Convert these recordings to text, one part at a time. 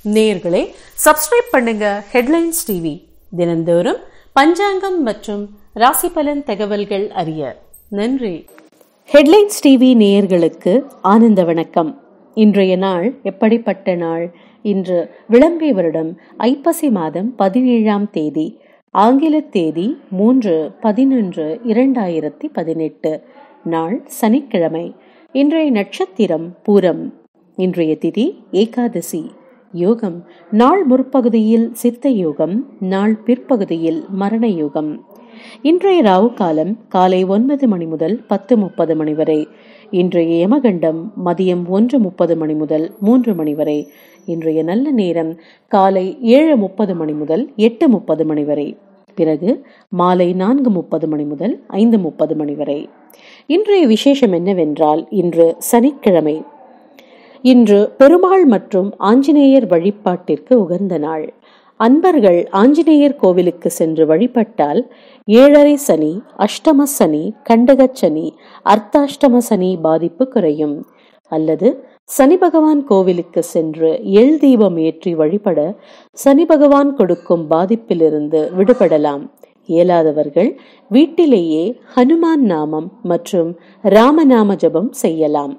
நேயர்களே சப்ஸ்கிரைப் பண்ணுங்க headlines TV தினந்தோறும் பஞ்சாங்கம் மற்றும் ராசி பலன் தகவல்கள் அறிய நன்றி ஹெட்லைன்ஸ் டிவி நேயர்களுக்கு ஆனந்த வணக்கம் இன்றைய நாள் எப்படிப்பட்ட நாள் இன்று விளம்பி வருடம் ஐப்பசி மாதம் பதினேழாம் தேதி ஆங்கில தேதி மூன்று பதினொன்று இரண்டாயிரத்தி பதினெட்டு நாள் சனிக்கிழமை இன்றைய நட்சத்திரம் பூரம் இன்றைய திதி ஏகாதசி யோகம் நாள் முற்பகுதியில் சித்த யோகம் நாள் பிற்பகுதியில் மரண யோகம் இன்றைய ராவு காலம் காலை ஒன்பது மணி முதல் பத்து முப்பது மணி வரை இன்றைய யமகண்டம் மதியம் ஒன்று முப்பது மணி முதல் மூன்று மணி வரை இன்றைய நல்ல நேரம் காலை ஏழு முப்பது மணி முதல் எட்டு முப்பது மணி வரை பிறகு மாலை நான்கு முப்பது மணி முதல் ஐந்து முப்பது மணி வரை இன்றைய விசேஷம் என்னவென்றால் இன்று சனிக்கிழமை இன்று பெருமாள் மற்றும் ஆஞ்சநேயர் வழிபாட்டிற்கு உகந்த நாள் அன்பர்கள் ஆஞ்சநேயர் கோவிலுக்கு சென்று வழிபட்டால் ஏழரை சனி அஷ்டம சனி கண்டகச் சனி அர்த்தாஷ்டம சனி பாதிப்பு குறையும் அல்லது சனி பகவான் கோவிலுக்கு சென்று எள் தீபம் ஏற்றி வழிபட சனி பகவான் கொடுக்கும் பாதிப்பிலிருந்து விடுபடலாம் இயலாதவர்கள் வீட்டிலேயே ஹனுமான் நாமம் மற்றும் ராமநாம ஜபம் செய்யலாம்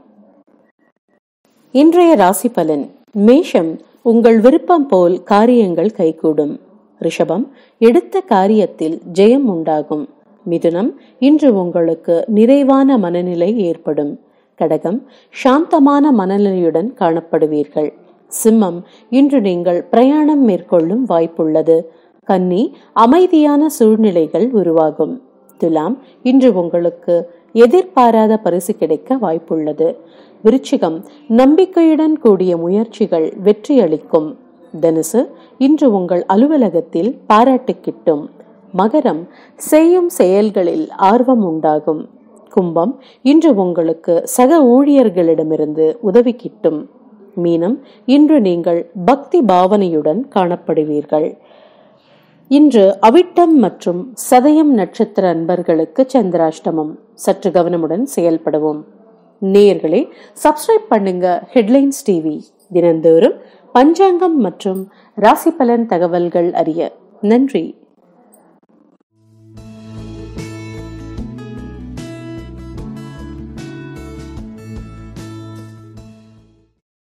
இன்றைய ராசி பலன் மேஷம் உங்கள் விருப்பம் போல் காரியங்கள் கைகூடும் ரிஷபம் எடுத்த காரியத்தில் ஜெயம் உண்டாகும் மிதுனம் இன்று உங்களுக்கு நிறைவான மனநிலை ஏற்படும் கடகம் சாந்தமான மனநிலையுடன் காணப்படுவீர்கள் சிம்மம் இன்று நீங்கள் பிரயாணம் மேற்கொள்ளும் வாய்ப்புள்ளது கன்னி அமைதியான சூழ்நிலைகள் உருவாகும் துலாம் இன்று உங்களுக்கு எதிர்பாராத பரிசு கிடைக்க வாய்ப்புள்ளது விருச்சிகம் நம்பிக்கையுடன் கூடிய முயற்சிகள் வெற்றியளிக்கும் தனுசு இன்று உங்கள் அலுவலகத்தில் பாராட்டு கிட்டும் மகரம் செய்யும் செயல்களில் ஆர்வம் உண்டாகும் கும்பம் இன்று உங்களுக்கு சக ஊழியர்களிடமிருந்து உதவி கிட்டும் மீனம் இன்று நீங்கள் பக்தி பாவனையுடன் காணப்படுவீர்கள் இன்று அவிட்டம் மற்றும் சதயம் நட்சத்திர அன்பர்களுக்கு சந்திராஷ்டமம் சற்று கவனமுடன் செயல்படவும் நேயர்களே சப்ஸ்கிரைப் பண்ணுங்க ஹெட்லைன்ஸ் டிவி தினந்தோறும் பஞ்சாங்கம் மற்றும் ராசி பலன் தகவல்கள் அறிய நன்றி